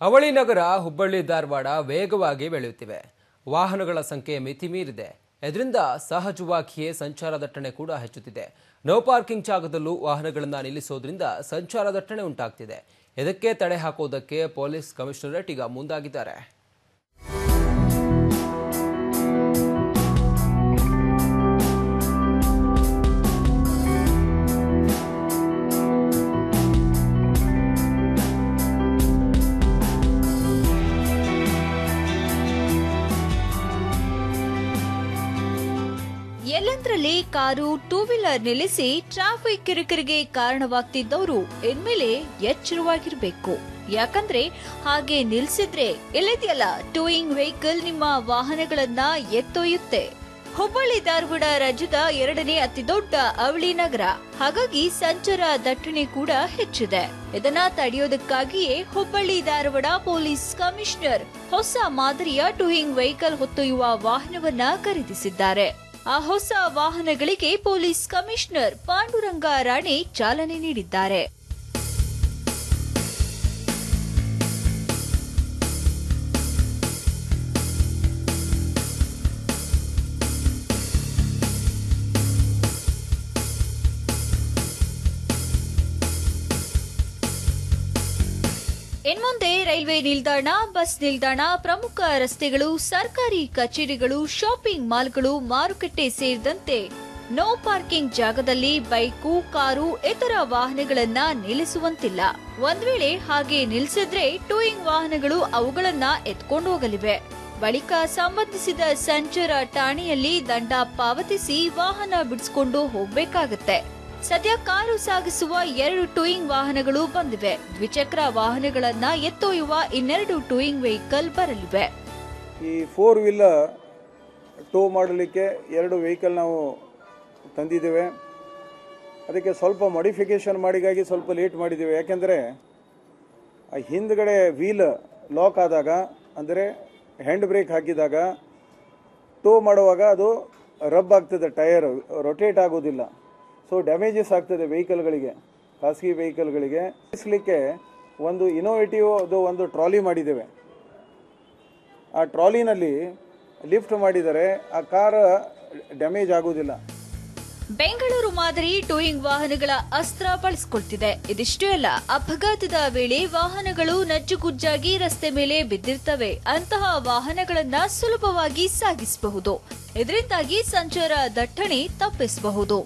ಅವಳಿ ನಗರ ಹುಬ್ಬಳ್ಳಿ ಧಾರವಾಡ ವೇಗವಾಗಿ ಬೆಳೆಯುತ್ತಿವೆ ವಾಹನಗಳ ಸಂಖ್ಯೆ ಮಿತಿ ಮೀರಿದೆ ಇದರಿಂದ ಸಹಜವಾಗಿಯೇ ಸಂಚಾರ ದಟ್ಟಣೆ ಕೂಡ ಹೆಚ್ಚುತ್ತಿದೆ ನೋ ಪಾರ್ಕಿಂಗ್ ಜಾಗದಲ್ಲೂ ವಾಹನಗಳನ್ನು ನಿಲ್ಲಿಸೋದ್ರಿಂದ ಸಂಚಾರ ದಟ್ಟಣೆ ಉಂಟಾಗ್ತಿದೆ ಇದಕ್ಕೆ ತಡೆ ಹಾಕೋದಕ್ಕೆ ಪೊಲೀಸ್ ಕಮಿಷನರೇಟ್ ಈಗ ಮುಂದಾಗಿದ್ದಾರೆ ಎಲ್ಲಂದ್ರಲ್ಲಿ ಕಾರು ಟೂ ವೀಲರ್ ನಿಲ್ಲಿಸಿ ಟ್ರಾಫಿಕ್ ಕಿರಿಕಿರಿಗೆ ಕಾರಣವಾಗ್ತಿದ್ದವರು ಇನ್ಮೇಲೆ ಎಚ್ಚರವಾಗಿರ್ಬೇಕು ಯಾಕಂದ್ರೆ ಹಾಗೆ ನಿಲ್ಸಿದ್ರೆ ಎಲ್ಲದೆಯಲ್ಲ ಟೂಯಿಂಗ್ ವೆಹಿಕಲ್ ನಿಮ್ಮ ವಾಹನಗಳನ್ನ ಎತ್ತೊಯ್ಯುತ್ತೆ ಹುಬ್ಬಳ್ಳಿ ಧಾರವಾಡ ರಾಜ್ಯದ ಎರಡನೇ ಅತಿ ದೊಡ್ಡ ಅವಳಿ ನಗರ ಹಾಗಾಗಿ ಸಂಚಾರ ದಟ್ಟಣೆ ಕೂಡ ಹೆಚ್ಚಿದೆ ಇದನ್ನ ತಡೆಯೋದಕ್ಕಾಗಿಯೇ ಹುಬ್ಬಳ್ಳಿ ಧಾರವಾಡ ಪೊಲೀಸ್ ಕಮಿಷನರ್ ಹೊಸ ಮಾದರಿಯ ಟೂಯಿಂಗ್ ವೆಹಿಕಲ್ ಹೊತ್ತೊಯ್ಯುವ ವಾಹನವನ್ನ ಖರೀದಿಸಿದ್ದಾರೆ ಆ ಹೊಸ ವಾಹನಗಳಿಗೆ ಪೊಲೀಸ್ ಕಮಿಷನರ್ ಪಾಂಡುರಂಗ ರಾಣೆ ಚಾಲನೆ ನೀಡಿದ್ದಾರೆ ಇನ್ಮುಂದೆ ರೈಲ್ವೆ ನಿಲ್ದಾಣ ಬಸ್ ನಿಲ್ದಾಣ ಪ್ರಮುಖ ರಸ್ತೆಗಳು ಸರ್ಕಾರಿ ಕಚೇರಿಗಳು ಶಾಪಿಂಗ್ ಮಾಲ್ಗಳು ಮಾರುಕಟ್ಟೆ ಸೇರಿದಂತೆ ನೋ ಪಾರ್ಕಿಂಗ್ ಜಾಗದಲ್ಲಿ ಬೈಕು ಕಾರು ಇತರ ವಾಹನಗಳನ್ನ ನಿಲ್ಲಿಸುವಂತಿಲ್ಲ ಒಂದ್ ವೇಳೆ ಹಾಗೆ ನಿಲ್ಸಿದ್ರೆ ಟೂಯಿಂಗ್ ವಾಹನಗಳು ಅವುಗಳನ್ನ ಎತ್ಕೊಂಡು ಹೋಗಲಿವೆ ಬಳಿಕ ಸಂಬಂಧಿಸಿದ ಸಂಚಾರ ಠಾಣೆಯಲ್ಲಿ ದಂಡ ಪಾವತಿಸಿ ವಾಹನ ಬಿಡಿಸಿಕೊಂಡು ಹೋಗ್ಬೇಕಾಗತ್ತೆ ಸದ್ಯ ಕಾರು ಸಾಗಿಸುವ ಎರಡು ಟೂಯಿಂಗ್ ವಾಹನಗಳು ಬಂದಿವೆ ದ್ವಿಚಕ್ರ ವಾಹನಗಳನ್ನ ಎತ್ತೊಯ್ಯುವ ಇನ್ನೆರಡು ಟೂಯಿಂಗ್ ವೆಹಿಕಲ್ ಬರಲಿವೆ ಈ ಫೋರ್ ವೀಲರ್ ಟೋ ಮಾಡಲಿಕ್ಕೆ ಎರಡು ವೆಹಿಕಲ್ ನಾವು ತಂದಿದ್ದೇವೆ ಅದಕ್ಕೆ ಸ್ವಲ್ಪ ಮಾಡಿಫಿಕೇಷನ್ ಮಾಡಿಗಾಗಿ ಸ್ವಲ್ಪ ಲೇಟ್ ಮಾಡಿದ್ದೇವೆ ಯಾಕೆಂದರೆ ಆ ಹಿಂದ್ಗಡೆ ವೀಲ್ ಲಾಕ್ ಆದಾಗ ಅಂದರೆ ಹ್ಯಾಂಡ್ ಬ್ರೇಕ್ ಹಾಕಿದಾಗ ಟೋ ಮಾಡುವಾಗ ಅದು ರಬ್ ಆಗ್ತದೆ ಟಯರ್ ರೊಟೇಟ್ ಆಗೋದಿಲ್ಲ ಸೊ ಡ್ಯಾಮೇಜಸ್ ಆಗ್ತದೆ ವೆಹಿಕಲ್ಗಳಿಗೆ ಖಾಸಗಿ ವೆಹಿಕಲ್ಗಳಿಗೆ ನಿಲ್ಲಿಸಲಿಕ್ಕೆ ಒಂದು ಇನೋವೇಟಿವ್ ಅದು ಒಂದು ಟ್ರಾಲಿ ಮಾಡಿದ್ದೇವೆ ಆ ಟ್ರಾಲಿನಲ್ಲಿ ಲಿಫ್ಟ್ ಮಾಡಿದರೆ ಆ ಕಾರ್ ಡ್ಯಾಮೇಜ್ ಆಗೋದಿಲ್ಲ ಬೆಂಗಳೂರು ಮಾದರಿ ಟೂಯಿಂಗ್ ವಾಹನಗಳ ಅಸ್ತ್ರ ಬಳಸಿಕೊಳ್ತಿದೆ ಇದಿಷ್ಟೇ ಅಲ್ಲ ಅಪಘಾತದ ವೇಳೆ ವಾಹನಗಳು ನಜ್ಜುಗುಜ್ಜಾಗಿ ರಸ್ತೆ ಮೇಲೆ ಬಿದ್ದಿರ್ತವೆ ಅಂತಹ ವಾಹನಗಳನ್ನ ಸುಲಭವಾಗಿ ಸಾಗಿಸಬಹುದು ಇದರಿಂದಾಗಿ ಸಂಚಾರ ದಟ್ಟಣೆ ತಪ್ಪಿಸಬಹುದು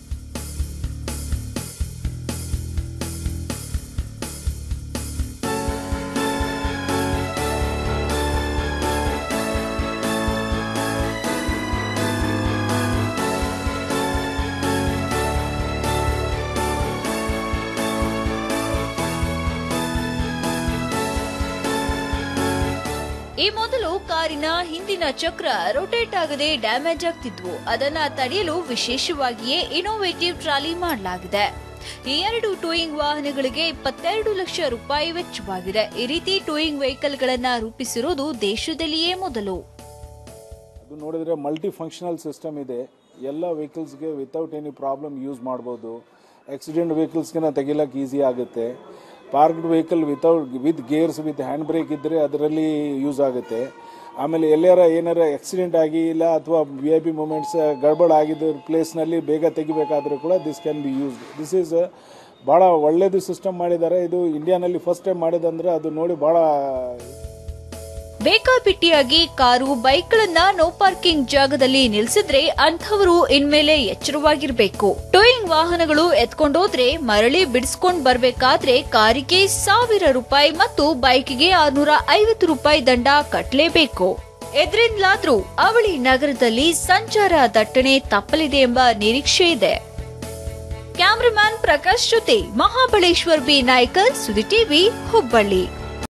ಈ ಮೊದಲು ಕಾರಿನ ಹಿಂದಿನ ಚಕ್ರ ರೊಟೇಟ್ ಆಗದೆ ಡ್ಯಾಮೇಜ್ ಆಗ್ತಿದ್ವು ಅದನ್ನ ತಡೆಯಲು ವಿಶೇಷವಾಗಿಯೇ ಇನೋವೇಟಿವ್ ಟ್ರಾಲಿ ಮಾಡಲಾಗಿದೆ ಈ ಎರಡು ಟೂಯಿಂಗ್ ವಾಹನಗಳಿಗೆ ಇಪ್ಪತ್ತೆರಡು ಲಕ್ಷ ರೂಪಾಯಿ ವೆಚ್ಚವಾಗಿದೆ ಈ ರೀತಿ ಟೂಯಿಂಗ್ ವೆಹಿಕಲ್ಗಳನ್ನ ರೂಪಿಸಿರುವುದು ದೇಶದಲ್ಲಿಯೇ ಮೊದಲು ಅದು ನೋಡಿದ್ರೆ ಮಲ್ಟಿ ಫಂಕ್ಷನಲ್ ಸಿಸ್ಟಮ್ ಇದೆ ಎಲ್ಲ ವೆಹಿಕಲ್ಸ್ಗೆ ವಿತೌಟ್ ಎನಿ ಪ್ರಾಬ್ಲಮ್ ಯೂಸ್ ಮಾಡ್ಬೋದು ಆಕ್ಸಿಡೆಂಟ್ ವೆಹಿಕಲ್ಸ್ಗೆ ತೆಗಿಲಕ್ಕೆ ಈಸಿ ಆಗುತ್ತೆ parked vehicle without with gears with hand brake ಇದ್ದರೆ ಅದರಲ್ಲಿ ಯೂಸ್ ಆಗುತ್ತೆ ಆಮೇಲೆ ಎಲ್ಲಾರ ಏನಾರ ಆಕ್ಸಿಡೆಂಟ್ ಆಗಿ ಇಲ್ಲ ಅಥವಾ ವಿ ಐ ಪಿ ಮೂಮೆಂಟ್ಸ್ ಗಡ್ಬಡ್ ಆಗಿದ್ದ ಪ್ಲೇಸ್ನಲ್ಲಿ ಬೇಗ ತೆಗಿಬೇಕಾದರೂ ಕೂಡ this can be used this is ಭಾಳ ಒಳ್ಳೆಯದು ಸಿಸ್ಟಮ್ ಮಾಡಿದ್ದಾರೆ ಇದು ಇಂಡಿಯಾನಲ್ಲಿ ಫಸ್ಟ್ ಟೈಮ್ ಮಾಡಿದಂದ್ರೆ ಅದು ನೋಡಿ ಭಾಳ ಬೇಕಾಬಿಟ್ಟಿಯಾಗಿ ಕಾರು ಬೈಕ್ಗಳನ್ನ ನೋ ಪಾರ್ಕಿಂಗ್ ಜಾಗದಲ್ಲಿ ನಿಲ್ಸಿದ್ರೆ ಅಂಥವರು ಇನ್ಮೇಲೆ ಎಚ್ಚರವಾಗಿರ್ಬೇಕು ಟೋಯಿಂಗ್ ವಾಹನಗಳು ಎತ್ಕೊಂಡೋದ್ರೆ ಮರಳಿ ಬಿಡಿಸ್ಕೊಂಡ್ ಬರ್ಬೇಕಾದ್ರೆ ಕಾರಿಗೆ ಸಾವಿರ ರೂಪಾಯಿ ಮತ್ತು ಬೈಕ್ಗೆ ಆರ್ನೂರ ಐವತ್ತು ರೂಪಾಯಿ ದಂಡ ಕಟ್ಲೇಬೇಕು ಎದ್ರಿಂದಲಾದ್ರೂ ಅವಳಿ ನಗರದಲ್ಲಿ ಸಂಚಾರ ದಟ್ಟಣೆ ತಪ್ಪಲಿದೆ ಎಂಬ ನಿರೀಕ್ಷೆ ಇದೆ ಕ್ಯಾಮ್ರಾಮ್ಯಾನ್ ಪ್ರಕಾಶ್ ಜೊತೆ ಮಹಾಬಳೇಶ್ವರ್ ಬಿ ನಾಯ್ಕರ್ ಸುದ್ದಿ ಟಿವಿ ಹುಬ್ಬಳ್ಳಿ